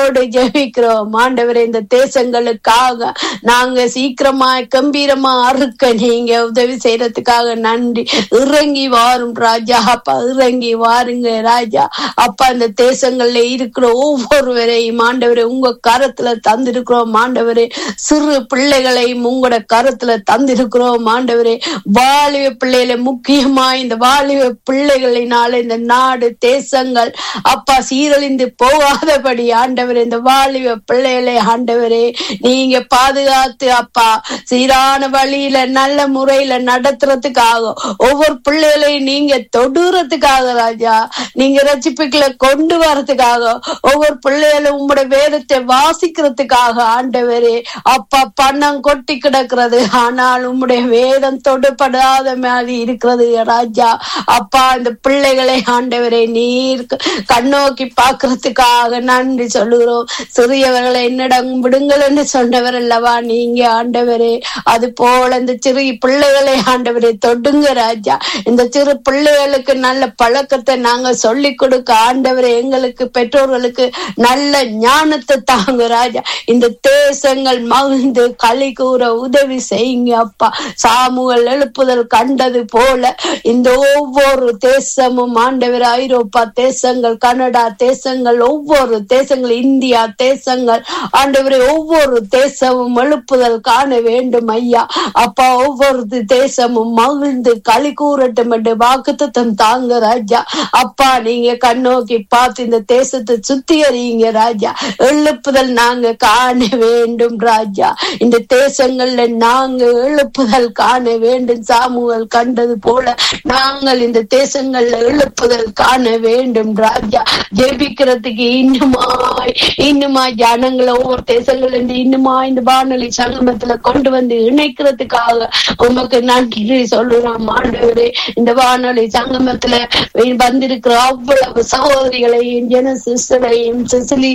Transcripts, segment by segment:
நன்றியோடு ஜெபிக்கிறோம் ஆண்டவரே இந்த தேசங்களுக்காக நாங்க சீக்கிரமா கம்பீரமா அறுக்க நீங்க உதவி செய்யறதுக்காக நன்றி இறங்கி வாரும் ராஜா அப்பா இறங்கி வாருங்க ராஜா அப்பா இந்த தேசங்கள்ல இருக்கிற ஒவ்வொருவரையும் ஆண்டவரே உங்க கரத்துல தந்திருக்கிறோம் ஆண்டவரே சிறு பிள்ளைகளையும் உங்களோட கரத்துல தந்திருக்கிறோம் ஆண்டவரே வாலிப பிள்ளைகளை முக்கியமா இந்த வாலிப பிள்ளைகளினால இந்த நாடு தேசங்கள் அப்பா சீரழிந்து போகாதபடி ஆண்டவரே இந்த வாலிப பிள்ளைகளை ஆண்டவரே நீங்க பாதுகாத்து அப்பா சீரான வழியில நல்ல முறையில நடத்துறதுக்காக ஒவ்வொரு பிள்ளைகளையும் நீங்க தொடுறதுக்காக ராஜா நீங்க ரட்சிப்புகளை கொண்டு வரதுக்காக ஒவ்வொரு பிள்ளைகளும் உங்களுடைய வேதத்தை வாசிக்கிறதுக்காக ஆண்டவரே அப்பா பணம் கொட்டி கிடக்கிறது ஆனால் உம்முடைய வேதம் தொடுபடாத மாதிரி இருக்கிறது ராஜா அப்பா இந்த பிள்ளைகளை ஆண்டவரை நீர் கண்ணோக்கி பார்க்கறதுக்காக நன்றி சொல்லுகிறோம் சிறியவர்களை என்னிடம் விடுங்கள் என்று சொன்னவர் அல்லவா நீங்க ஆண்டவரே அது போல இந்த சிறு பிள்ளைகளை ஆண்டவரை தொடுங்க ராஜா இந்த சிறு பிள்ளைகளுக்கு நல்ல பழக்கத்தை நாங்க சொல்லி கொடுக்க ஆண்டவரை எங்களுக்கு பெற்றோர்களுக்கு நல்ல ஞானத்தை தாங்க ராஜா இந்த தேசங்கள் மகிழ்ந்து களி கூற உதவி செய்யுங்க அப்பா சாமுகள் எழுப்புதல் கண்டது போல இந்த ஒவ்வொரு தேசமும் ஆண்டவர் ஐரோப்பா தேசங்கள் கனடா தேசங்கள் ஒவ்வொரு தேசங்கள் இந்தியா தேசங்கள் ஆண்டவரை ஒவ்வொரு தேசமும் எழுப்புதல் காண வேண்டும் ஐயா அப்பா ஒவ்வொரு தேசமும் மகிழ்ந்து களி கூறட்டும் என்று வாக்குத்தம் தாங்க ராஜா அப்பா நீங்க கண்ணோக்கி பார்த்து இந்த தேசத்தை சுத்திகரிங்க ராஜா எழுப்புதல் நாங்க காண வேண்டும் ராஜா இந்த தேசங்கள்ல நாங்க எழுப்புதல் காண வேண்டும் சாமுவல் கண்டது போல நாங்கள் இந்த தேசங்கள்ல எழுப்புதல் காண வேண்டும் ராஜா ஜெபிக்கிறதுக்கு இன்னுமாய் இன்னுமாய் ஜனங்களை ஒவ்வொரு தேசங்கள்ல இருந்து இன்னுமா இந்த வானொலி சங்கமத்துல கொண்டு வந்து இணைக்கிறதுக்காக உமக்கு நன்றி சொல்லுறோம் ஆண்டவரே இந்த வானொலி சங்கமத்துல வந்திருக்கிற அவ்வளவு சகோதரிகளையும் ஜன சிஸ்டரையும் சிசிலி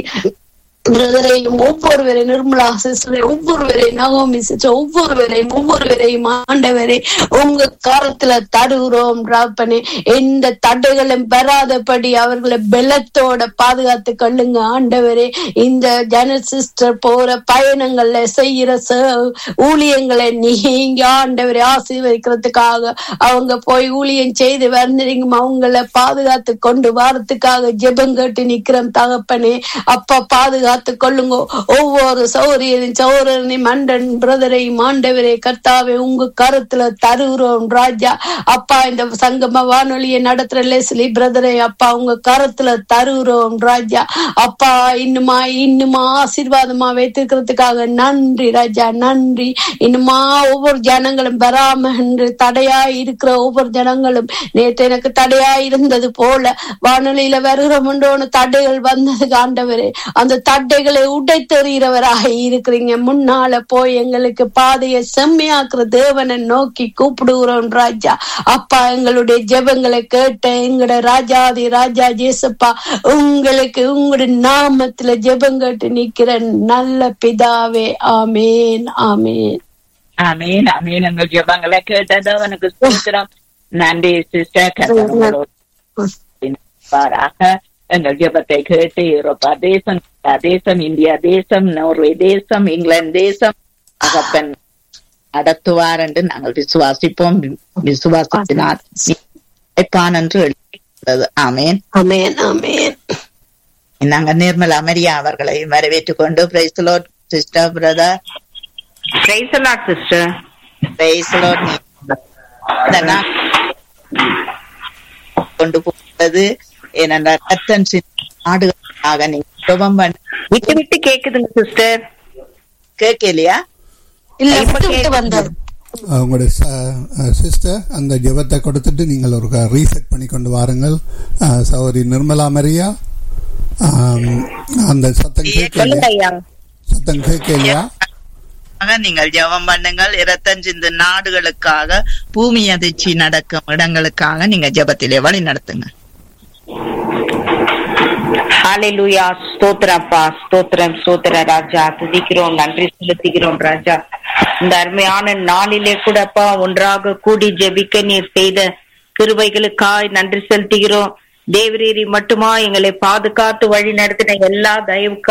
பிரதரையும் ஒவ்வொருவரை நிர்மலா சிஸ்டரை ஒவ்வொருவரை நகோமி சிஸ்டர் ஒவ்வொருவரையும் ஒவ்வொருவரையும் ஆண்டவரை உங்க காலத்துல தருகிறோம் ராப்பனே எந்த தடைகளும் பெறாதபடி அவர்களை பெலத்தோட பாதுகாத்து கொள்ளுங்க ஆண்டவரே இந்த ஜன சிஸ்டர் போற பயணங்கள்ல செய்யற ஊழியங்களை நீங்க ஆண்டவரை ஆசீர்வதிக்கிறதுக்காக அவங்க போய் ஊழியம் செய்து வந்திருங்க அவங்கள பாதுகாத்து கொண்டு வாரத்துக்காக ஜெபம் கேட்டு நிக்கிறோம் தகப்பனே அப்பா பாதுகாத்து காத்து கொள்ளுங்க ஒவ்வொரு சௌரியரின் சௌரனையும் மண்டன் பிரதரையும் ஆண்டவரே கர்த்தாவே உங்க கருத்துல தருகிறோம் ராஜா அப்பா இந்த சங்கம வானொலியை நடத்துற லெஸ்லி பிரதரை அப்பா உங்க கருத்துல தருகிறோம் ராஜா அப்பா இன்னுமா இன்னுமா ஆசீர்வாதமா வைத்திருக்கிறதுக்காக நன்றி ராஜா நன்றி இன்னுமா ஒவ்வொரு ஜனங்களும் வராம என்று தடையா இருக்கிற ஒவ்வொரு ஜனங்களும் நேற்று எனக்கு தடையா இருந்தது போல வானொலியில வருகிறோம் தடைகள் வந்தது ஆண்டவரே அந்த தட்டைகளை உடைத்தெறிகிறவராக இருக்கிறீங்க முன்னால போய் எங்களுக்கு பாதையை செம்மையாக்குற தேவனை நோக்கி கூப்பிடுகிறோம் ராஜா அப்பா எங்களுடைய ஜெபங்களை கேட்ட எங்கட ராஜாதி ராஜா ஜேசப்பா உங்களுக்கு உங்களுடைய நாமத்துல ஜெபம் கேட்டு நிக்கிற நல்ல பிதாவே ஆமேன் ஆமேன் அமீன் அமீன் எங்கள் ஜெபங்களை கேட்டது அவனுக்கு சூத்திரம் நன்றி சிஸ்டர் கருவாராக எங்கள் ஜெபத்தை கேட்டு யூரோப்பா தேசம் தேசம் இந்தியா தேசம் நோர்வே தேசம் இங்கிலாந்து தேசம் அகப்பன் நடத்துவார் என்று நாங்கள் விசுவாசிப்போம் விசுவாசத்தினால் என்று எழுதுகிறது ஆமேன் ஆமேன் ஆமேன் நாங்க நிர்மலா மரியா அவர்களை வரவேற்றுக் கொண்டு praise Lord sister brother praise sister praise Lord கொண்டு போகிறது ஏனென்றால் கத்தன் நாடுகளாக நீங்க ஜெபம் பண்ண விட்டு விட்டு கேக்குதுங்க சிஸ்டர் கேட்கலையா இல்ல விட்டு விட்டு வந்தது உங்களுடைய சிஸ்டர் அந்த ஜெபத்தை கொடுத்துட்டு நீங்கள் ஒரு ரீசெட் பண்ணி கொண்டு வாருங்கள் சௌரி நிர்மலா மரியா அந்த சத்தம் கேட்கலையா சத்தம் கேட்கலையா நீங்கள் ஜெபம் பண்ணுங்கள் இருபத்தஞ்சு நாடுகளுக்காக பூமி அதிர்ச்சி நடக்கும் இடங்களுக்காக நீங்க ஜெபத்திலே வழி நடத்துங்க ஹalleluya ஸ்தோத்திரப்பா ஸ்தோத்திரம் ஸ்தோத்திர ராஜா துதிக்கிறோம் நன்றி செலுத்துகிறோம் ராஜா இந்த அருமையான நாளிலே கூடப்பா ஒன்றாக கூடி ஜெபிக்க நீர் செய்த கிருபைகளுக்காய் நன்றி செலுத்துகிறோம் தேவரீரி மட்டுமா எங்களை பாதுகாத்து வழி நடத்தின எல்லா தயவுக்கா